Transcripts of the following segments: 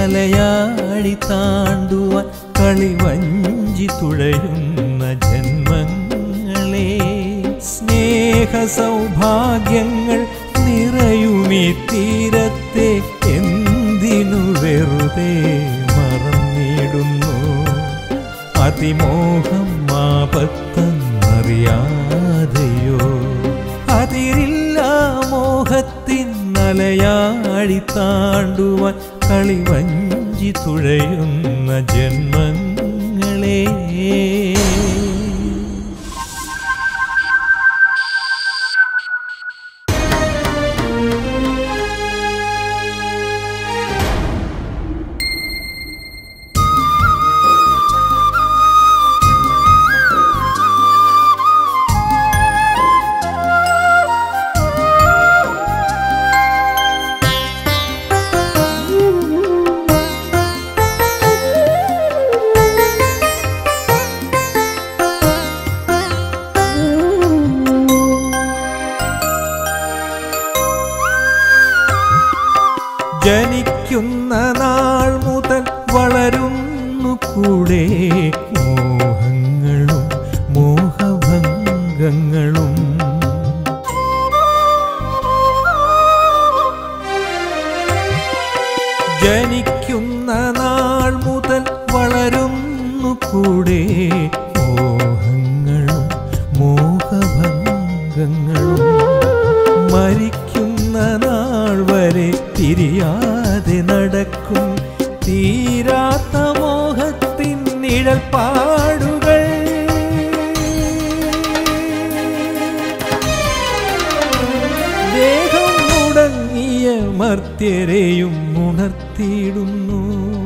നലയാടി താണ്ടുവാൻ കളിവഞ്ചി തുഴയുന്ന ജന്മങ്ങളെ സ്നേഹ സൗഭാഗ്യങ്ങൾ നിറയുമീ തീരത്തെ എന്തിനു വെറുതെ മറന്നിടുന്നു അതിമോഹം ആപത്തെന്നറിയാതെയോ അതിരില്ല മോഹത്തിൻ നലയാടി താണ്ടുവാൻ കളിവഞ്ചി തുഴയുന്ന ജന്മങ്ങളെ ജനിക്കുന്ന നാൾ മുതൽ വളരുന്നു കൂടെ മോഹങ്ങളും മോഹഭംഗങ്ങളും ജനിക്കുന്ന നാൾ മുതൽ വളരുന്നു കൂടെ മോഹങ്ങളും മോഹഭംഗങ്ങളും മരിക്കുന്ന നാൾ വരെ തിരിയാതെ നടക്കും തീരാത്ത മോഹത്തിൻ നിഴൽപ്പാടുകൾ ദേഹം മുടങ്ങിയ മർത്യരെയും ഉണർത്തിയിടുന്നു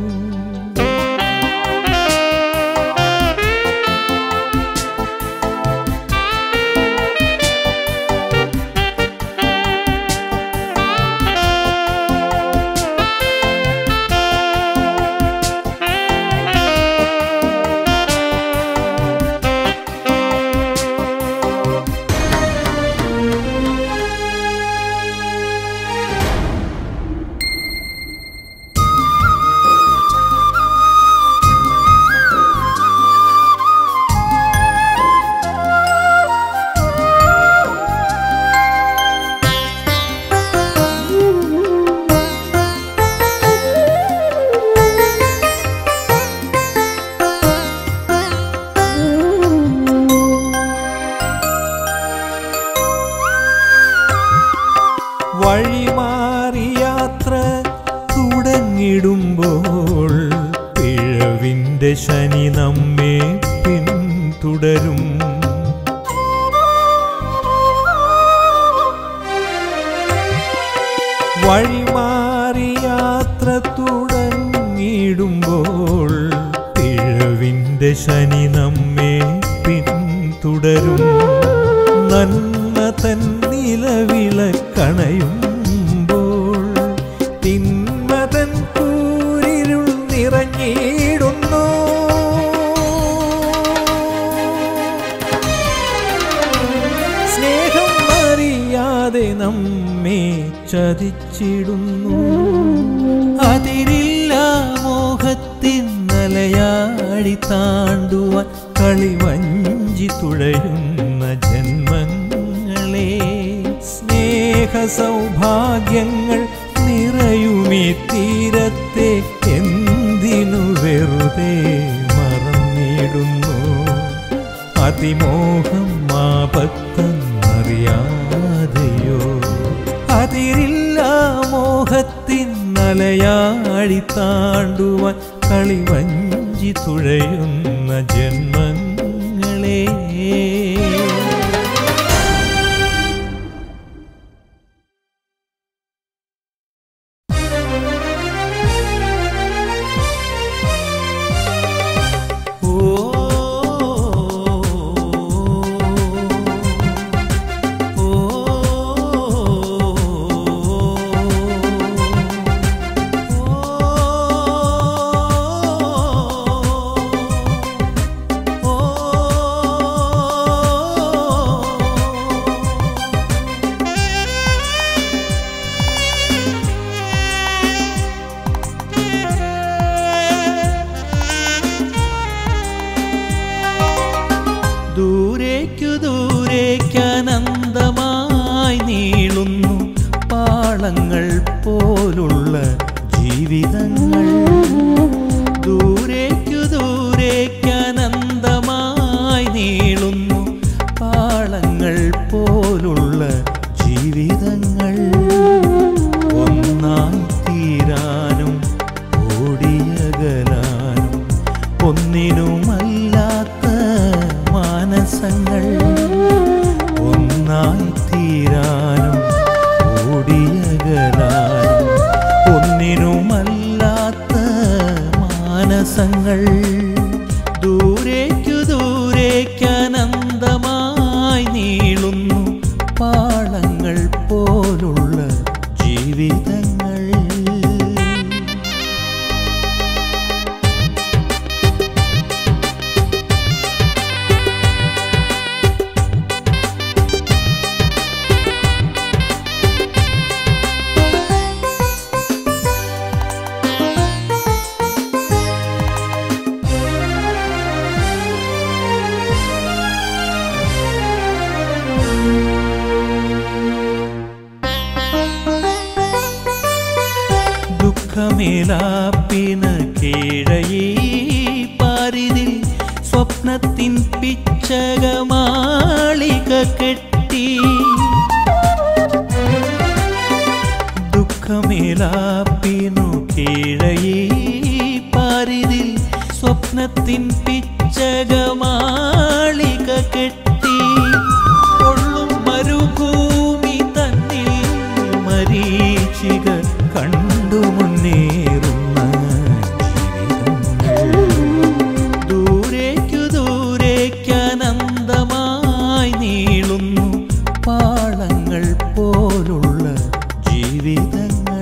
വഴിമാറി യാത്ര തുടങ്ങിടുമ്പോൾ പിഴവിൻ്റെ ശനി നമ്മെ പിന്തുടരും വഴിമാറി യാത്ര തുടങ്ങിടുമ്പോൾ പിഴവിൻ്റെ ശനി നമ്മെ പിന്തുടരും നന്മ തൻ നിലവിളക്കണയുമ്പോൾ തിന്മ തൻ കൂരിരുൾ നിറഞ്ഞിടുന്നു സ്നേഹം അറിയാതെ നമ്മെ ചതിച്ചിടുന്നു അതിരില്ല മോഹത്തിൻ നലയാടി താണ്ടുവാൻ കളിവഞ്ചി തുഴയുന്ന ജന്മങ്ങളെ സ്നേഹ സൗഭാഗ്യങ്ങൾ നിറയുമീ തീരത്തെ എന്തിനു വെറുതെ മറന്നിടുന്നു അതിമോഹം ആപത്തെന്നറിയാതെയോ അതിരില്ല മോഹത്തിൻ നലയാടി താണ്ടുവാൻ കളിവഞ്ചി തുഴയുന്ന ജന്മങ്ങളെ ഓ പാളങ്ങൾ പോലുള്ള ജീവിതങ്ങൾ ദൂരേക്കു ദൂരേക്ക് അനന്തമായി നീളുന്നു പാളങ്ങൾ പോലുള്ള ജീവിതങ്ങൾ ഒന്നായി തീരാനും ഓടിയകലാനും ഒന്നിനുമല്ലാത്ത മാനസങ്ങൾ ഒന്നായി തീരാനും ഓടിയകലാനും ഒന്നിനുമല്ലാത്ത മാനസങ്ങൾ ദൂരേക്കു ദൂരേക്ക് അനന്തമായി നീളുന്നു പാളങ്ങൾ പോലുള്ള ജീവിതങ്ങൾ ദുഃഖമേലാപ്പിന് കീഴയീ പാരിതിൽ സ്വപ്നത്തിൻ പിച്ചകമാളിക കെട്ടി ദുഃഖമേലാപ്പിനു കീഴയീ പാരിതിൽ സ്വപ്നത്തിൻ പിച്ചകമാളിക കെട്ടി കൊള്ളും മരുഭൂമി തന്നിൽ മരീചിക കണ്ടു മുന്നേറുന്ന ജീവിതങ്ങൾ ദൂരേക്കു ദൂരേക്ക് അനന്തമായി നീളുന്നു പാളങ്ങൾ പോലുള്ള ജീവിതങ്ങൾ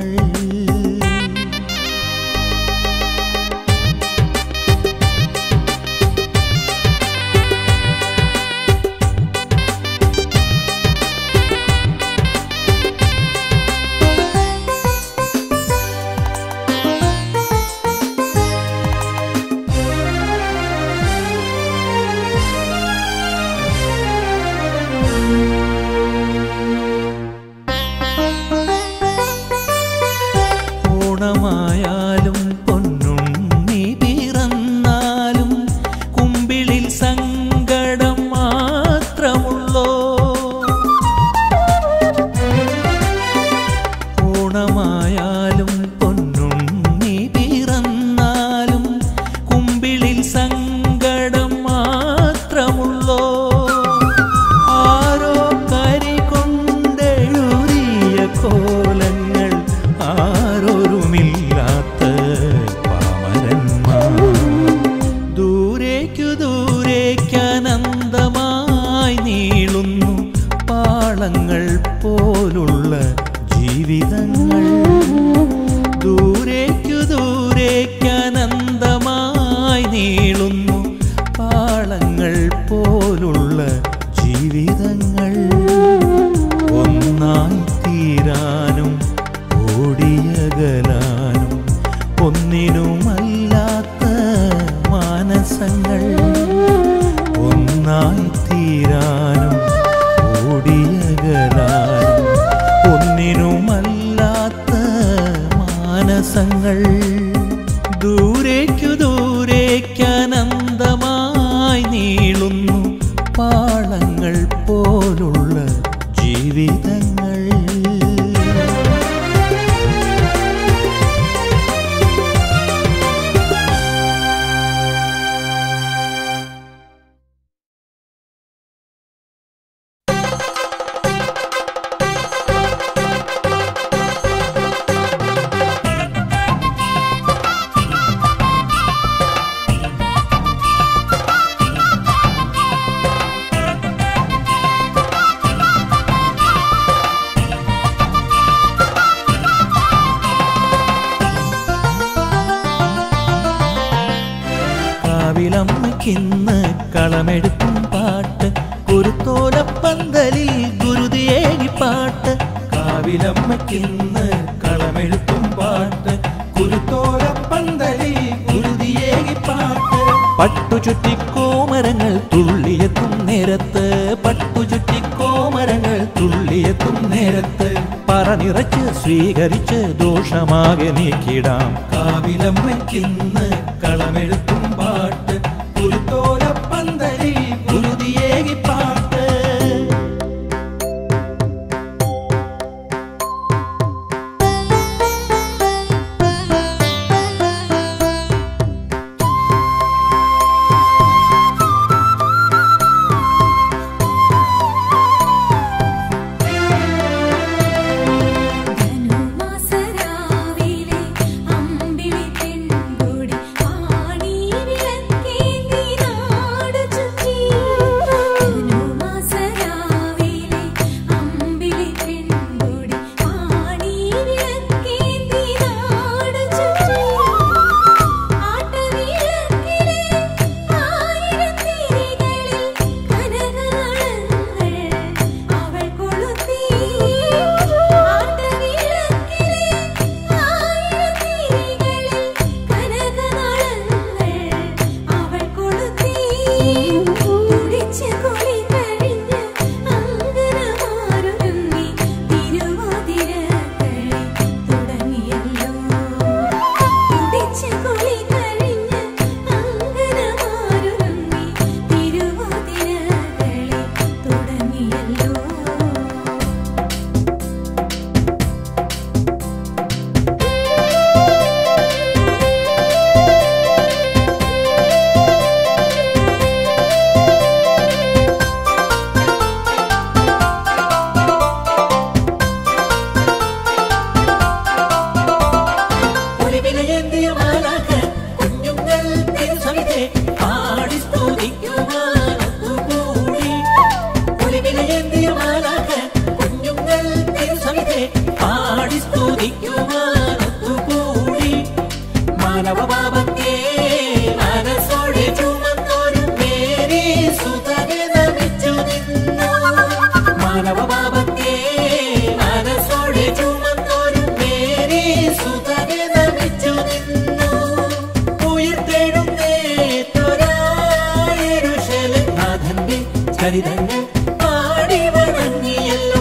ഓണമായാലും പൊന്നുണ്ണി പിറന്നാലും കുമ്പിളിൽ സങ്കടം മാത്രമുള്ളോ ഓണമായാലും പൊന്നുണ്ണി പിറന്നാലും കുമ്പിളിൽ സങ്കടം മാത്രമുള്ളോ ആരോ കരി കൊണ്ടെഴുതിയ കോലങ്ങൾ ആരോരുമില്ലാത്ത പാമരന്മാർ ദൂരേക്കു ദൂരേക്ക് അനന്തമായി നീളുന്നു പാളങ്ങൾ പോലുള്ള ജീവിതങ്ങൾ ദൂരേക്കു ദൂരേക്ക് അനന്തമായി നീളുന്നു പാളങ്ങൾ പോലുള്ള ജീവിതങ്ങൾ ഒന്നായി തീരാനും ഓടിയകലാനും ഒന്നിനുമല്ലാത്ത മാനസങ്ങൾ ഒന്നായി തീരാനും ഓടിയകലാനും ഒന്നിനുമല്ലാത്ത മാനസങ്ങൾ ദൂരേക്കു ദൂരേക്ക് അനന്തമായി നീളുന്നു പാളങ്ങൾ പോലുള്ള ജീവിതങ്ങൾ കാവിലമ്മയ്ക്കിന്ന് കളമെടുക്കും പാട്ട് കുരുത്തോലപ്പന്തലിൽ ഗുരുതിയേകി പാട്ട് കാവിലമ്മയ്ക്കിന്ന് കളമെഴുത്തും പാട്ട് കുരുത്തോലപ്പന്തലിൽ ഗുരുതിയേകി പാട്ട് പട്ടുചുറ്റിക്കോമരങ്ങൾ തുള്ളിയെത്തും നേരത്ത് പട്ടുചുറ്റിക്കോമരങ്ങൾ തുള്ളിയെത്തും നേരത്ത് പറ നിറച്ച് സ്വീകരിച്ച് ദോഷമാകെ നീക്കിടാം കാവിലമ്മയ്ക്കിന്ന് കളമെഴുത്തും പാട്ട് കുരുത്തോല പന്തലിൽ കുരുതിയേകി പാട്ട് ധനുമാസരാവിലെ അമ്പിളി പെൺകൊടി ആണി വിളക്കേന്തി നാടു ചുറ്റി ധനുമാസരാവിലെ അമ്പിളി പെൺകൊടി ആണി വിളക്കേന്തി നാടു ചുറ്റി ആട്ടവിളക്കിലെ ആയിരത്തിരികളിൽ കനകാളങ്ങൾ അവൾ കൊളുത്തി ആട്ടവിളക്കിലെ ആയിരത്തിരികളിൽ കനകാളങ്ങൾ അവൾ കൊളുത്തി കുടിച്ച് കുളി കഴിഞ്ഞ് അങ്കനമാരൊരുങ്ങി തിരുവാതിരകളി തുടങ്ങിയല്ലോ കുടിച്ച് കുളി കഴിഞ്ഞ് അങ്കനമാരൊരുങ്ങി തിരുവാതിരകളി തുടങ്ങിയല്ലോ ഒലിവിലയേന്തിയ മാലാഖ കുഞ്ഞുങ്ങൾ തിരുസവിധേ പാടി സ്തുതിക്കുവാനൊത്തുകൂടി. ഒലിവിലയേന്തിയ മാലാഖ കുഞ്ഞുങ്ങൾ തിരുസവിധേ പാടി സ്തുതിക്കുവാനൊത്തുകൂടി. മാനവപാപത്തെ മനസ്സോടെ ചുമന്നൊരു മേരി സുതനെ നമിച്ചു നിന്നു. മാനവപാപത്തെ മനസ്സോടെ ചുമന്നൊരു മേരി സുതനെ നമിച്ചു നിന്നു. ഉയിർത്തെഴുന്നേറ്റൊരായെരുശലേനാഥന്റെ ചരിതങ്ങൾ പാടി വണങ്ങിയല്ലോ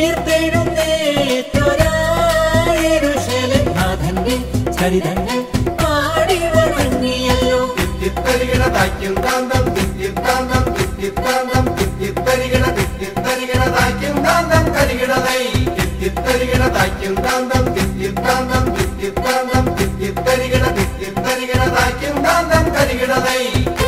ഉയിർത്തെഴുന്നേറ്റൊരായെരുശലേനാഥന്റെ ചരിതങ്ങൾ പാടി വണങ്ങിയല്ലോ തിത്തിത്തരികിട തായ്ക്കും താന്തം തിത്തിത്താന്തം തിത്തിത്താന്തം തിത്തിത്തരികിട തിത്തിത്തരികിട തായ്ക്കും താന്തം തരികിടതൈ തിത്തിത്തരികിട തായ്ക്കും താന്തം തിത്തിത്താന്തം തിത്തിത്താന്തം തിത്തിത്തരികിട തിത്തിത്തരികിട തായ്ക്കും താന്തം തരികിടതൈ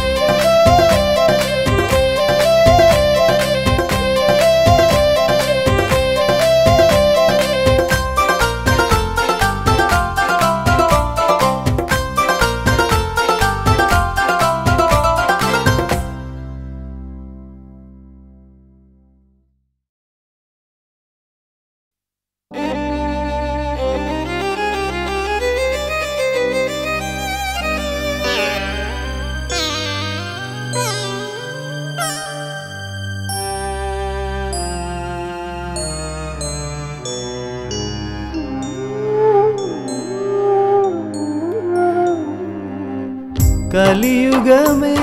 കലിയുഗമേ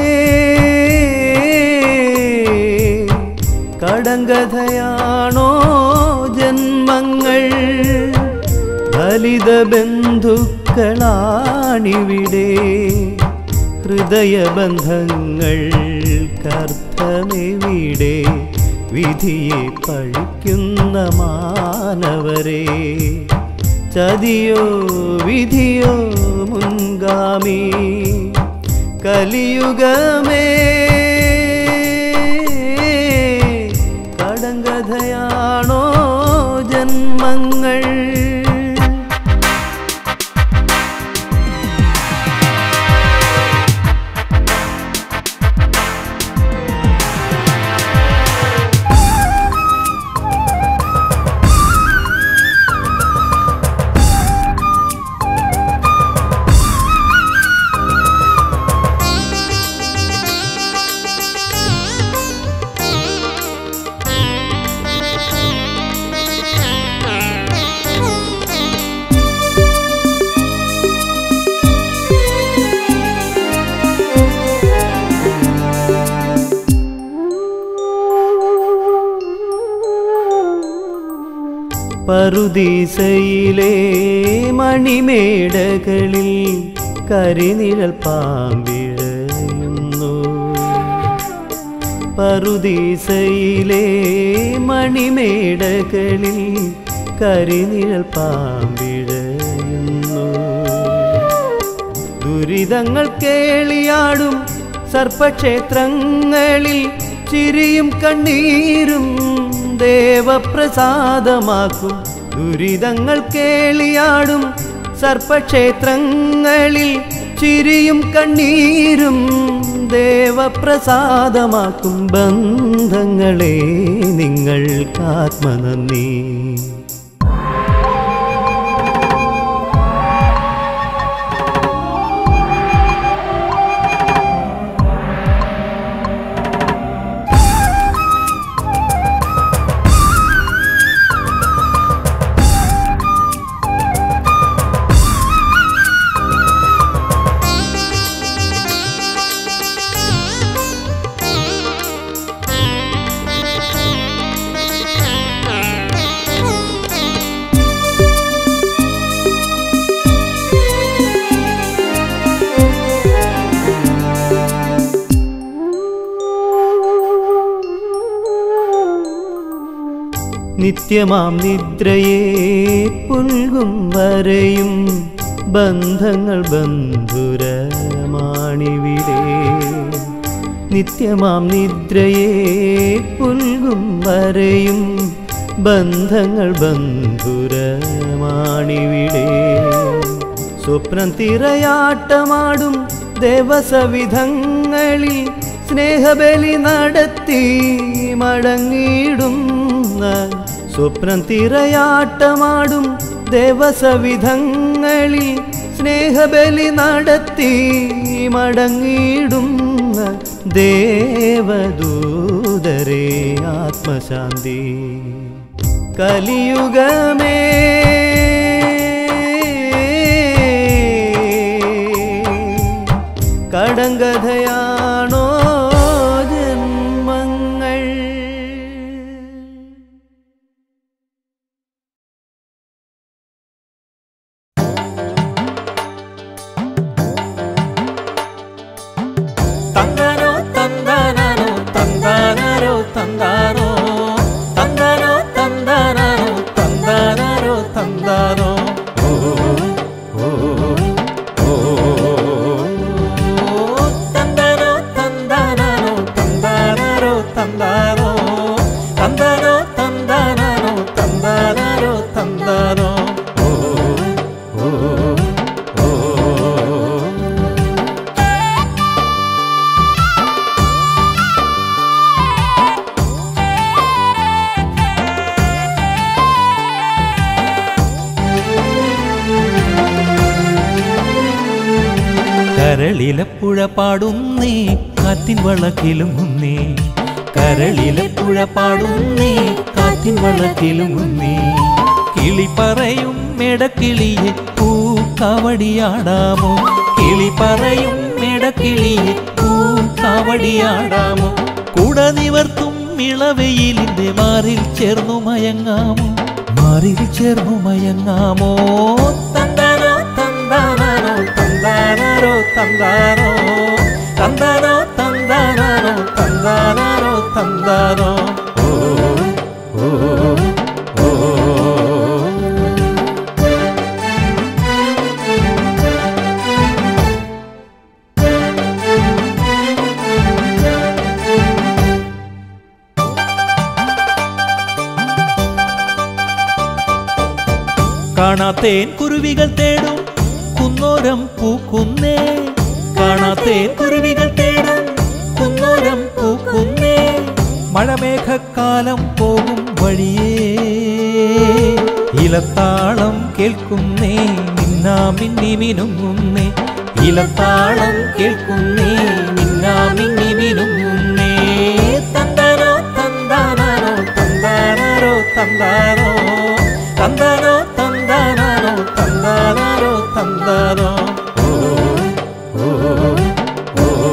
കടങ്കഥയാണോ ജന്മങ്ങൾ ഫലിത ബന്ധുക്കളാണിവിടെ ഹൃദയബന്ധങ്ങൾ കർത്തമെവിടെ വിധിയെ പഴിക്കുന്ന മാനവരെ ചതിയോ വിധിയോ മുൻഗാമി കലിയുഗമേ കടങ്കഥയാണോ ജന്മങ്ങൾ ും പറുദീസയിലെ മണിമേടകളിൽ കരിനിഴൽ പാമ്പിഴയുന്നു പറുദീസയിലെ മണിമേടകളിൽ കരിനിഴൽ പാമ്പിഴയുന്നു ദുരിതങ്ങൾ കേളിയാടും സർപ്പക്ഷേത്രങ്ങളിൽ ചിരിയും കണ്ണീരും ദേവപ്രസാദമാക്കും ദുരിതങ്ങൾ കേളിയാടും സർപ്പക്ഷേത്രങ്ങളിൽ ചിരിയും കണ്ണീരും ദേവപ്രസാദമാക്കും ബന്ധങ്ങളെ നിങ്ങൾക്കാത്മനന്ദി നിത്യമാം നിദ്രയെ പുൽകും വരെയും ബന്ധങ്ങൾ ബന്ധുരമാണിവിടെ നിത്യമാം നിദ്രയെ പുൽകും വരെയും ബന്ധങ്ങൾ ബന്ധുരമാണിവിടെ സ്വപ്നം തിരയാട്ടമാടും ദേവസവിധങ്ങളിൽ സ്നേഹബലി നടത്തി മടങ്ങിയിടുന്ന സ്വപ്നം തിരയാട്ടമാടും ദേവസവിധങ്ങളിൽ സ്നേഹബലി നടത്തി മടങ്ങിയിടുന്ന ദേവദൂതരെ ആത്മശാന്തി കലിയുഗമേ കടങ്കഥയാണോ ജന്മങ്ങൾ തന്താനോ തന്താനോ തന്താനോ തന്താനോ തന്താനോ തന്താനോ തന്താനോ തന്താനോ ഓ ഓ ഓ തന്താനോ തന്താനോ തന്താനോ തന്താനോ തന്താനോ തന്താനോ തന്താനോ തന്താനോ ഓ ഓ ഓ കരളിലെ പുഴ പാടുന്നേ കാറ്റിൻ വളക്കിലും മുന്നേ കരളിലെ പുഴ പാടുന്നേ കാറ്റിൻ വളക്കിലും മുന്നേ കിളി പറയും മെടക്കിളിയെ പൂക്കാവടിയാടാമോ കിളി പറയും മെടക്കിളിയെ പൂക്കാവടിയാടാമോ കുട നിവർത്തും ഇളവെയിലിന്റെ മാറിൽ ചേർന്നു മയങ്ങാമോ മാറിൽ ചേർന്നു മയങ്ങാമോ തന്താനോ തന്താനോ തന്താനോ തന്താനോ തന്താനോ തന്താനോ തന്താനോ തന്താനോ ഓ ഓ ഓ കാണാത്തേൻ കുരുവികൾ തേടും കുന്നോരം പൂക്കുന്നേ കാണാത്തേൻ കുരുവികൾ തേടും കുന്നോരം പൂക്കുന്നേ മഴമേഘക്കാലം പോകും വഴിയേ ഇലത്താളം കേൾക്കുന്നേ മിന്നാ മിന്നി മിനുങ്ങുന്നേ ഇലത്താളം കേൾക്കുന്നേ മിന്നാ മിന്നി മിനുങ്ങുന്നേ തന്താനോ തന്താനോ തന്താനോ തന്താനോ തന്താനോ തന്താനോ തന്താനോ തന്താനോ ഓ ഓ ഓ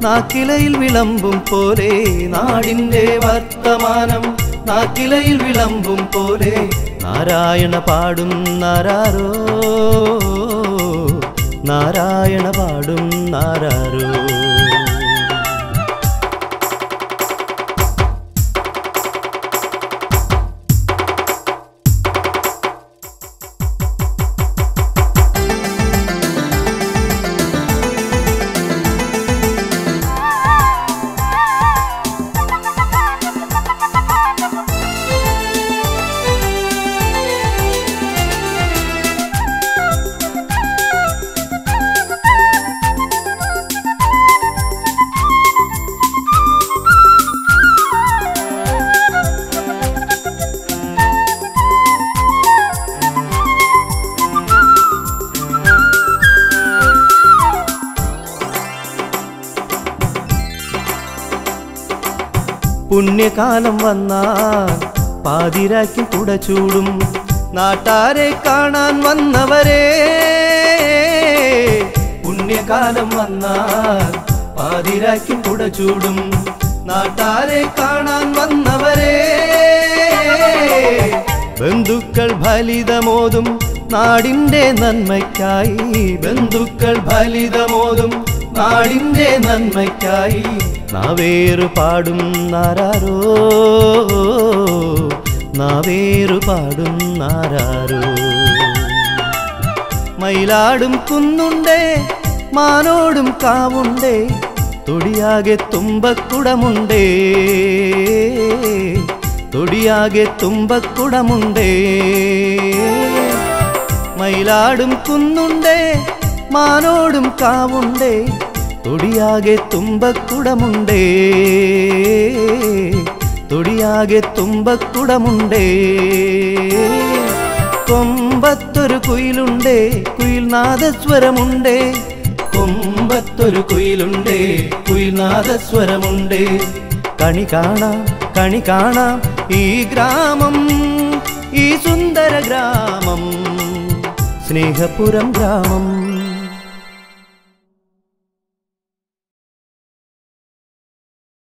നാക്കിലയിൽ വിളമ്പും പോലെ നാടിൻ്റെ വർത്തമാനം നാക്കിലയിൽ വിളമ്പും പോലെ നാരായണ പാടും നാരാരോ നാരായണ പാടും നാരാരോ പുണ്യകാലം വന്നാൽ പാതിരാക്കി കുട ചൂടും നാട്ടാരെ കാണാൻ വന്നവരെ പുണ്യകാലം വന്നാൽ പാതിരാക്കി കുട ചൂടും നാട്ടാരെ കാണാൻ വന്നവരെ ബന്ധുക്കൾ ഫലിതമോതും നാടിന്റെ നന്മയ്ക്കായി ബന്ധുക്കൾ ഫലിതമോതും നാടിന്റെ നന്മയ്ക്കായി നാവേറു പാടും നാരാരോ നാവേറു പാടും നാരാരോ മയിലാടും കുന്നുണ്ടേ മാനോടും കാവുണ്ടേ തൊടിയാകെ തുമ്പക്കുടമുണ്ടേ തൊടിയാകെ തുമ്പക്കുടമുണ്ടേ മയിലാടും കുന്നുണ്ടേ മാനോടും കാവുണ്ടേ തൊടിയാകെ തുമ്പക്കുടമുണ്ടേ തൊടിയാകെ തുമ്പക്കുടമുണ്ടേ കൊമ്പത്തൊരു കുയിലുണ്ടേ കുയിൽ നാദസ്വരമുണ്ടേ കൊമ്പത്തൊരു കുയിലുണ്ടേ കുയിൽ നാദസ്വരമുണ്ടേ കണി കാണാം കണി കാണാം ഈ ഗ്രാമം ഈ സുന്ദര ഗ്രാമം സ്നേഹപുരം ഗ്രാമം